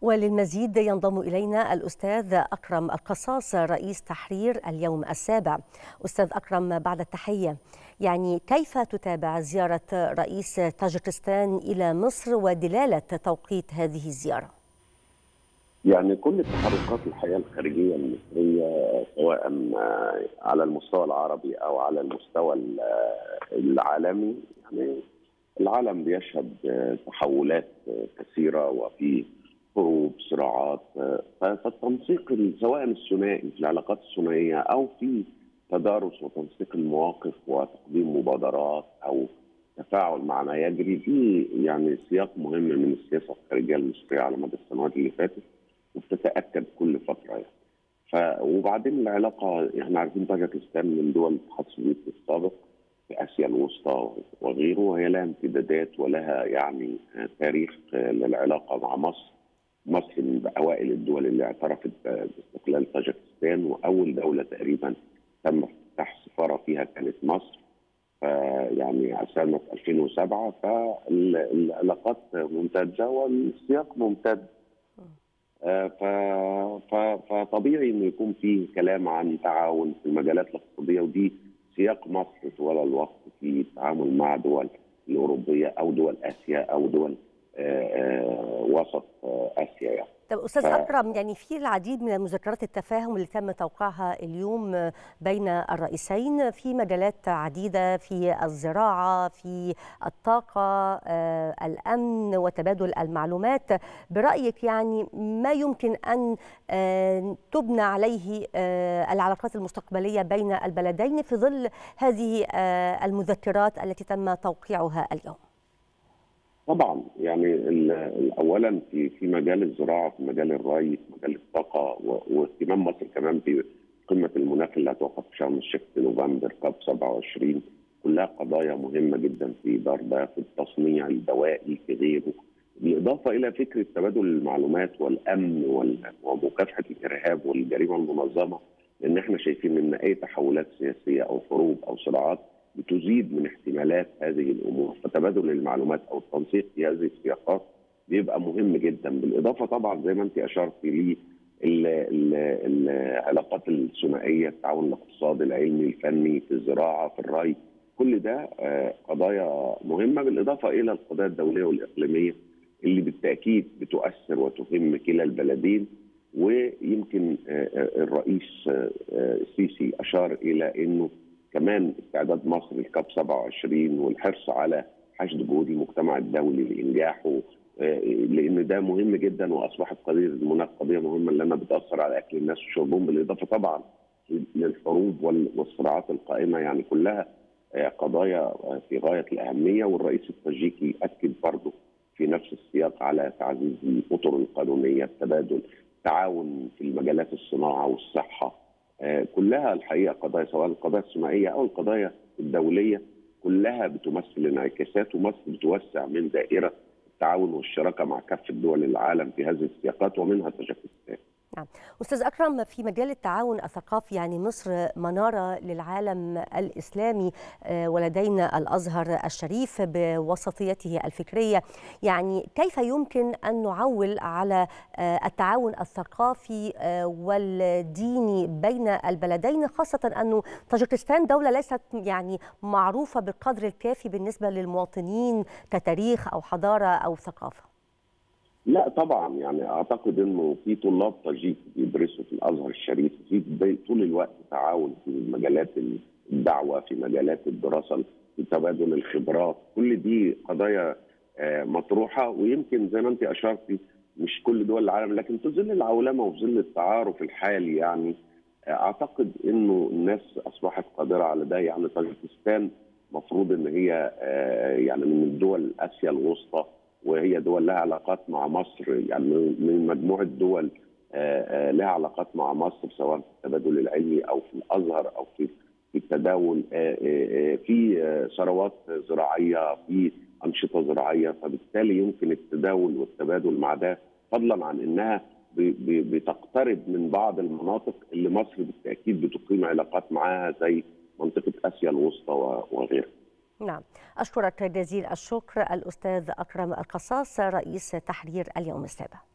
وللمزيد ينضم إلينا الأستاذ أكرم القصاص رئيس تحرير اليوم السابع أستاذ أكرم بعد التحية يعني كيف تتابع زيارة رئيس طاجكستان إلى مصر ودلالة توقيت هذه الزيارة؟ يعني كل تحركات الحياة الخارجية المصرية سواء على المستوى العربي أو على المستوى العالمي يعني العالم بيشهد تحولات كثيرة وفي حروب صراعات فالتنسيق سواء الثنائي في العلاقات الثنائيه او في تدارس وتنسيق المواقف وتقديم مبادرات او تفاعل مع ما يجري في يعني سياق مهم من السياسه الخارجيه المصريه على مدى السنوات اللي فاتت وبتتاكد كل فتره يعني. ف وبعدين العلاقه احنا عارفين طاجكستان من دول الاتحاد السوفيتي السابق في اسيا الوسطى وغيره وهي لها امتدادات ولها يعني تاريخ للعلاقه مع مصر مصر من اوائل الدول اللي اعترفت باستقلال طاجكستان واول دوله تقريبا تم افتتاح سفاره فيها كانت مصر يعني سنه 2007 فالعلاقات ممتازه والسياق ممتد فطبيعي انه يكون في كلام عن تعاون في المجالات الاقتصاديه ودي سياق مصر طوال الوقت في التعامل مع دول الاوروبيه او دول اسيا او دول وسط اسيا يعني. طب استاذ ف... اكرم يعني في العديد من مذكرات التفاهم اللي تم توقيعها اليوم بين الرئيسين في مجالات عديده في الزراعه في الطاقه الامن وتبادل المعلومات برايك يعني ما يمكن ان تبنى عليه العلاقات المستقبليا بين البلدين في ظل هذه المذكرات التي تم توقيعها اليوم طبعا يعني اولا في في مجال الزراعه في مجال الري في مجال الطاقه واهتمام مصر كمان في قمه المناخ اللي هتوقف في شرم الشيخ في نوفمبر كاب 27 كلها قضايا مهمه جدا في دار ده في التصنيع الدوائي في غيره بالاضافه الى فكره تبادل المعلومات والامن ومكافحه الارهاب والجريمه المنظمه لان احنا شايفين ان اي تحولات سياسيه او حروب او صراعات بتزيد من احتمالات هذه الامور فتبادل المعلومات او التنسيق في هذه السياقات بيبقى مهم جدا بالاضافه طبعا زي ما انت اشرت لي العلاقات الثنائيه التعاون الاقتصادي العلمي الفني في الزراعه في الري كل ده قضايا مهمه بالاضافه الى القضايا الدوليه والاقليميه اللي بالتاكيد بتؤثر وتهم كلا البلدين ويمكن الرئيس السيسي اشار الى انه كمان استعداد مصر لكاب 27 والحرص على حشد جهود المجتمع الدولي لانجاحه لان ده مهم جدا واصبحت قضيه المناخ قضيه مهمه لانها بتاثر على اكل الناس وشربهم بالاضافه طبعا للحروب والصراعات القائمه يعني كلها قضايا في غايه الاهميه والرئيس التاجيكي اكد برضه في نفس السياق على تعزيز الاطر القانونيه التبادل التعاون في المجالات الصناعه والصحه كلها الحقيقه قضايا سواء القضايا الثنائيه او القضايا الدوليه كلها بتمثل انعكاسات ومصر بتوسع من دائره التعاون والشراكه مع كافه دول العالم في هذه السياقات ومنها طاجكستان. نعم أستاذ أكرم في مجال التعاون الثقافي يعني مصر منارة للعالم الإسلامي ولدينا الأزهر الشريف بوسطيته الفكرية يعني كيف يمكن أن نعول على التعاون الثقافي والديني بين البلدين خاصة أن طاجكستان دولة ليست يعني معروفة بالقدر الكافي بالنسبة للمواطنين كتاريخ أو حضارة أو ثقافة لا طبعا يعني اعتقد انه في طلاب طاجيك بيدرسوا في الازهر الشريف في طول الوقت تعاون في مجالات الدعوه في مجالات الدراسه في تبادل الخبرات كل دي قضايا مطروحه ويمكن زي ما انت اشرتي مش كل دول العالم لكن في ظل العولمه وفي ظل التعارف الحالي يعني اعتقد انه الناس اصبحت قادره على ده يعني طاجكستان مفروض ان هي يعني من الدول اسيا الوسطى وهي دول لها علاقات مع مصر يعني من مجموعه دول لها علاقات مع مصر سواء في التبادل العلمي او في الازهر او في في التداول في ثروات زراعيه في انشطه زراعيه فبالتالي يمكن التداول والتبادل مع ده فضلا عن انها بتقترب من بعض المناطق اللي مصر بالتاكيد بتقيم علاقات معاها زي منطقه اسيا الوسطى وغيرها. نعم أشكرك جزيل الشكر الأستاذ أكرم القصاص رئيس تحرير اليوم السابع